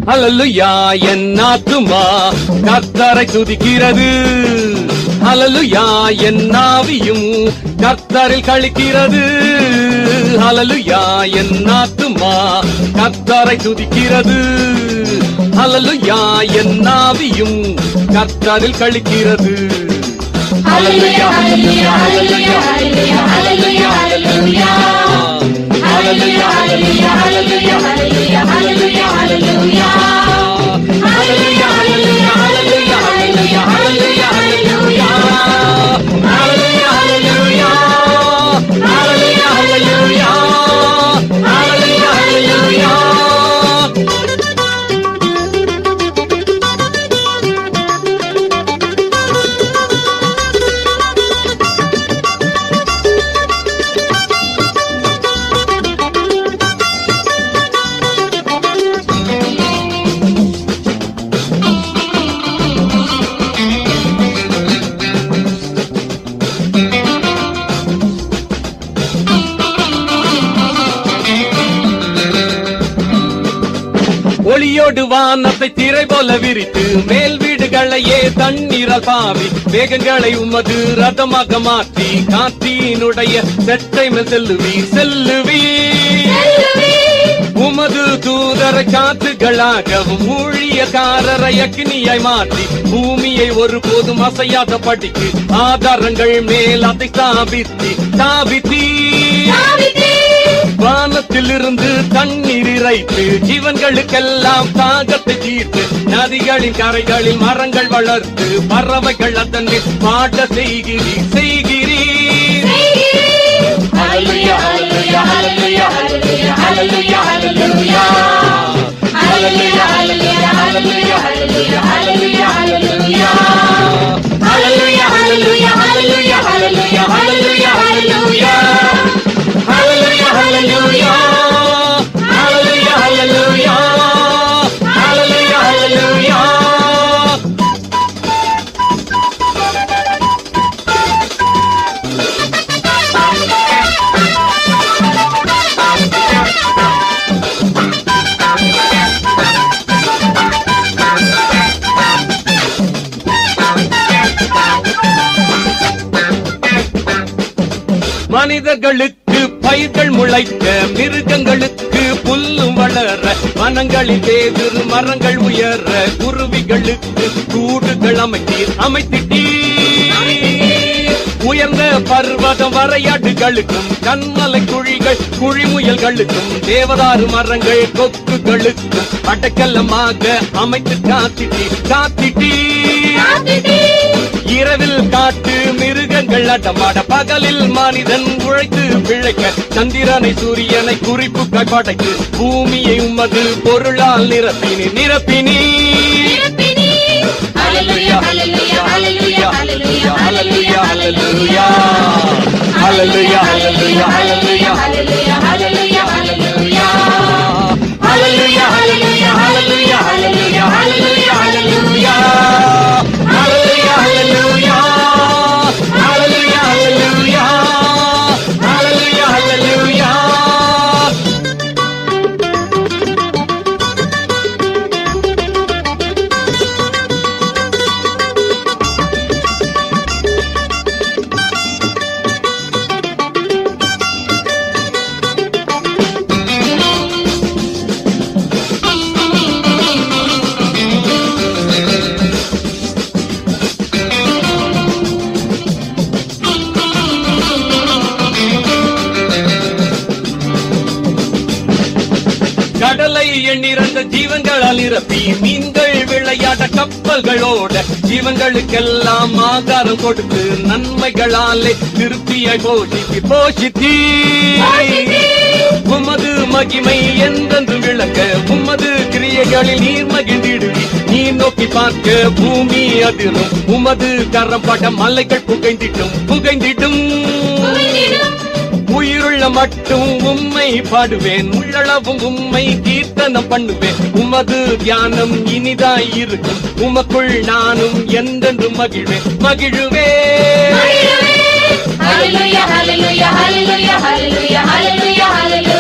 அல்லலுயா என் ஆத்துமா கர்த்தரை துதிக்கிறது அல்லலுயா என் ஆவியும் கர்த்தரில் கழிக்கிறது அல்லலுயா என் ஆத்துமா கர்த்தரை துதிக்கிறது அல்லலுயா என் ஆவியும் கர்த்தரில் கழிக்கிறது Hallelujah, hallelujah, hallelujah, hallelujah, hallelujah, hallelujah. Hallelujah, hallelujah, hallelujah, hallelujah, hallelujah, hallelujah. Hallelujah, hallelujah, hallelujah, hallelujah, hallelujah, hallelujah. Hallelujah, hallelujah. Hallelujah, hallelujah. Hallelujah, hallelujah. ஒளியோடு வானத்தை திரை போல விரித்து மேல் வீடுகளையே தண்ணீரால் பாவி வேகங்களை உமது ரதமாக மாற்றி காற்றினுடைய செட்டை மேல் செல்லுவி செல்லுவி உமது தூதர காத்துகளாகவும் ஊழியக்காரரை அக்னியாய் மாற்றி பூமியை ஒருபோதும் அசையாத படிக்கு ஆதாரங்கள் மேல் அதை ஸ்தாபித்தி ஸ்தாபித்தி வானத்திலிருந்து தண்ணீர் இறைத்து ஜீவன்களுக்கெல்லாம் தாகத்தை தீர்த்து நதிகளின் கரைகளில் மரங்கள் வளர்த்து பறவைகள் அதனில் பாட செய்கிறீ செய்கிறீ Hallelujah, hallelujah, hallelujah, hallelujah, hallelujah, hallelujah. Hallelujah, hallelujah, hallelujah, hallelujah, hallelujah, hallelujah. Hallelujah, hallelujah, hallelujah, hallelujah, hallelujah, hallelujah. Hallelujah, hallelujah. Hallelujah, hallelujah. Hallelujah, hallelujah. மனிதர்களுக்கு பயிர்கள் முளைக்க மிருகங்களுக்கு புல்லும் வளர வனங்களில் வேறு மரங்கள் உயர குருவிகளுக்கு கூடுகள் அமைத்தீர் அமைத்திட்டீர் உயர்ந்த பர்வதம் வரையாடுகளுக்கும் கண்மலை குழிகள் குழிமுயல்களுக்கும் தேவதாரு மரங்கள் கொக்குகளுக்கும் அடக்கலமாக அமைத்து காத்திட்டீர் காத்திட்டீர் இரவில் காட்டு மிருகங்கள் அடமாட பகலில் மனிதன் உழைத்து பிழைக்க சந்திரனை சூரியனை குறிப்பு படைத்து பூமியை உமது பொருளால் நிரப்பினி நிரப்பினி Hallelujah, hallelujah, hallelujah, hallelujah, hallelujah, hallelujah hallelujah hallelujah hallelujah hallelujah, hallelujah, hallelujah. hallelujah hallelujah hallelujah hallelujah hallelujah hallelujah hallelujah hallelujah hallelujah hallelujah hallelujah hallelujah கடலை எண்ணிறந்த ஜீவன்களால் நிரப்பி மீன்கள் விளையாட கப்பல்களோட ஜீவன்களுக்கெல்லாம் ஆகாரம் கொடுத்து நன்மைகளாலே திருப்தியை போஷித்து போஷித்தி உமது மகிமை என்றென்று விளக்க உமது கிரியைகளில் நீர் மகிழ்ந்திடுவி நீர் நோக்கி பார்க்க பூமி அதிரும் உமது கரம் பட மலைகள் புகைந்திட்டும் புகைந்திட்டும் உயிருள்ள மட்டும் உம்மை பாடுவேன் உள்ளளவும் உம்மை கீர்த்தனம் பண்ணுவேன் உமது தியானம் இனிதாய் இருக்கும் உமக்குள் நானும் என்றென்றும் மகிழ்வேன் மகிழுவேன் Hallelujah, hallelujah, hallelujah, hallelujah, hallelujah, hallelujah.